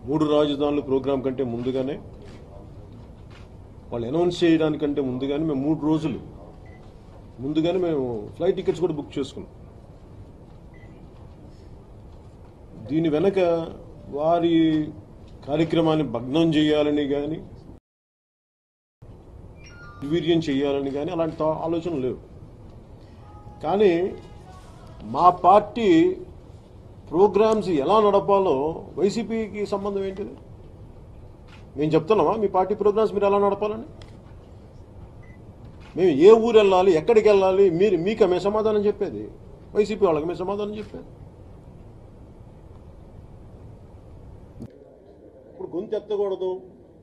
మూడు రాజధానులు ప్రోగ్రాం కంటే ముందుగానే వాళ్ళు అనౌన్స్ చేయడానికంటే ముందుగానే మేము మూడు రోజులు ముందుగానే మేము ఫ్లైట్ టికెట్స్ కూడా బుక్ చేసుకున్నాం దీని వెనక వారి కార్యక్రమాన్ని భగ్నం చేయాలని కానీ నిర్వీర్యం చేయాలని కానీ అలాంటి తా- ఆలోచనలు లేవు కానీ మా పార్టీ ప్రోగ్రామ్స్ ఎలా నడపాలో వైసీపీకి సంబంధం ఏంటిది మేము చెప్తున్నామా మీ పార్టీ ప్రోగ్రామ్స్ మీరు ఎలా నడపాలని మేము ఏ ఊరు వెళ్ళాలి ఎక్కడికి వెళ్ళాలి మీరు మీకు మేము సమాధానం చెప్పేది వైసీపీ వాళ్ళకి మేము సమాధానం చెప్పేది ఇప్పుడు గొంతు ఎత్తకూడదు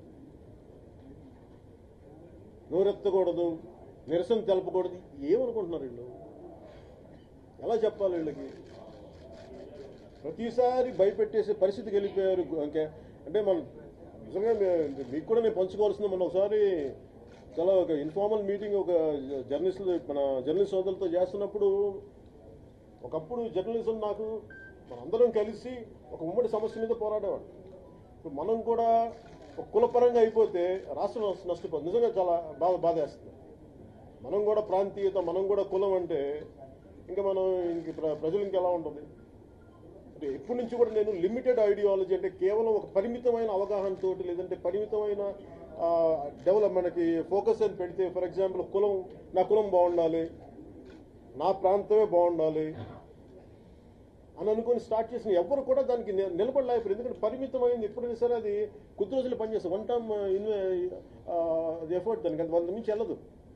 నోరెత్తకూడదు నిరసన తెలపకూడదు ఏమనుకుంటున్నారు వీళ్ళు ఎలా చెప్పాలి వీళ్ళకి ప్రతిసారి భయపెట్టేసే పరిస్థితికి వెళ్ళిపోయారు అంటే అంటే మనం నిజంగా మే- మీకు కూడా నేను పంచుకోవాల్సింది మనం ఒకసారి చాలా ఒక ఇన్ఫార్మల్ మీటింగ్ ఒక జర్నలిస్ట్ మన జర్నలిస్ట్ సోదరులతో చేస్తున్నప్పుడు ఒకప్పుడు జర్నలిజం నాకు మనందరం కలిసి ఒక ఉమ్మడి సమస్య మీద పోరాడేవాడు ఇప్పుడు మనం కూడా ఒక కులపరంగా అయిపోతే రాష్ట్రం నష్ట- నష్టపోతుంది నిజంగా చాలా బాధ బాధేస్తుంది మనం కూడా ప్రాంతీయత మనం కూడా కులం అంటే ఇంకా మనం ఇంక ప్ర- ప్రజలు ఇంకెలా ఉంటుంది అంటే ఎప్పటి నుంచి కూడా నేను లిమిటెడ్ ఐడియాలజీ అంటే కేవలం ఒక పరిమితమైన అవగాహనతో లేదంటే పరిమితమైన డెవలప్ మనకి ఫోకస్ అని పెడితే ఫర్ ఎగ్జాంపుల్ కులం నా కులం బాగుండాలి నా ప్రాంతమే బాగుండాలి అని అనుకుని స్టార్ట్ చేసిన ఎవరు కూడా దానికి ని- నిలబడలేకపోయారు ఎందుకంటే పరిమితమైంది ఎప్పుడైనా సరే అది కొద్ది రోజులు పనిచేస్తుంది వన్ టైమ్ ఎఫర్ట్ దానికి అది వంద నుంచి వెళ్ళదు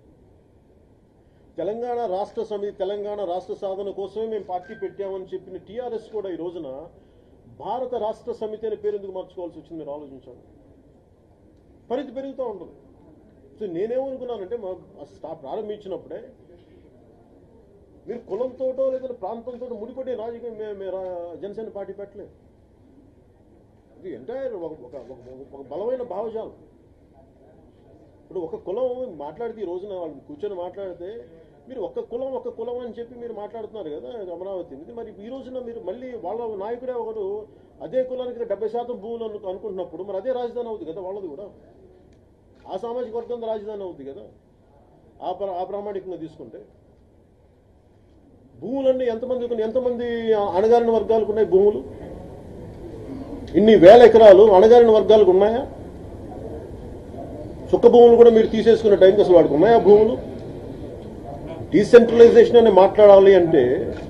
తెలంగాణ రాష్ట్ర సమితి తెలంగాణ రాష్ట్ర సాధన కోసమే మేము పార్టీ పెట్టామని చెప్పిన టీఆర్ఎస్ కూడా ఈ రోజున భారత రాష్ట్ర సమితి అనే పేరు ఎందుకు మార్చుకోవాల్సి వచ్చింది మీరు ఆలోచించండి పరిధి పెరుగుతూ ఉంటుంది సో నేనేమనుకున్నానంటే మా స్టా ప్రారంభించినప్పుడే మీరు కులంతోటో లేదా ప్రాంతంతో ముడిపడే రాజకీయం మే- మే రా- జనసేన పార్టీ పెట్టలేదు ఇది ఎంటైర్ ఒక ఒక ఒక- ఒక బలమైన భావజాలం ఇప్పుడు ఒక కులం మాట్లాడితే ఈ రోజున వాళ్ళు కూర్చొని మాట్లాడితే మీరు ఒక్క కులం ఒక్క కులం అని చెప్పి మీరు మాట్లాడుతున్నారు కదా అమరావతి ఇది మరి ఈ రోజున మీరు మళ్ళీ వాళ్ళ నాయకుడే ఒకరు అదే కులానికి డెబ్బై శాతం భూములు అను అనుకుంటున్నప్పుడు మరి అదే రాజధాని అవుతుంది కదా వాళ్ళది కూడా ఆ సామాజిక వర్గం రాజధాని అవుతుంది కదా ఆ ప్ర ఆ ప్రామాణికంగా తీసుకుంటే భూములన్నీ ఎంతమంది ఉన్నాయి? ఎంతమంది అణగారిన వర్గాలకు ఉన్నాయి భూములు ఇన్ని వేల ఎకరాలు అణగారిన వర్గాలకు ఉన్నాయా చుక్క భూములు కూడా మీరు తీసేసుకునే టైంకి అసలు వాడికి ఉన్నాయా భూములు డీసెంట్రలైజేషన్ అని మాట్లాడాలి అంటే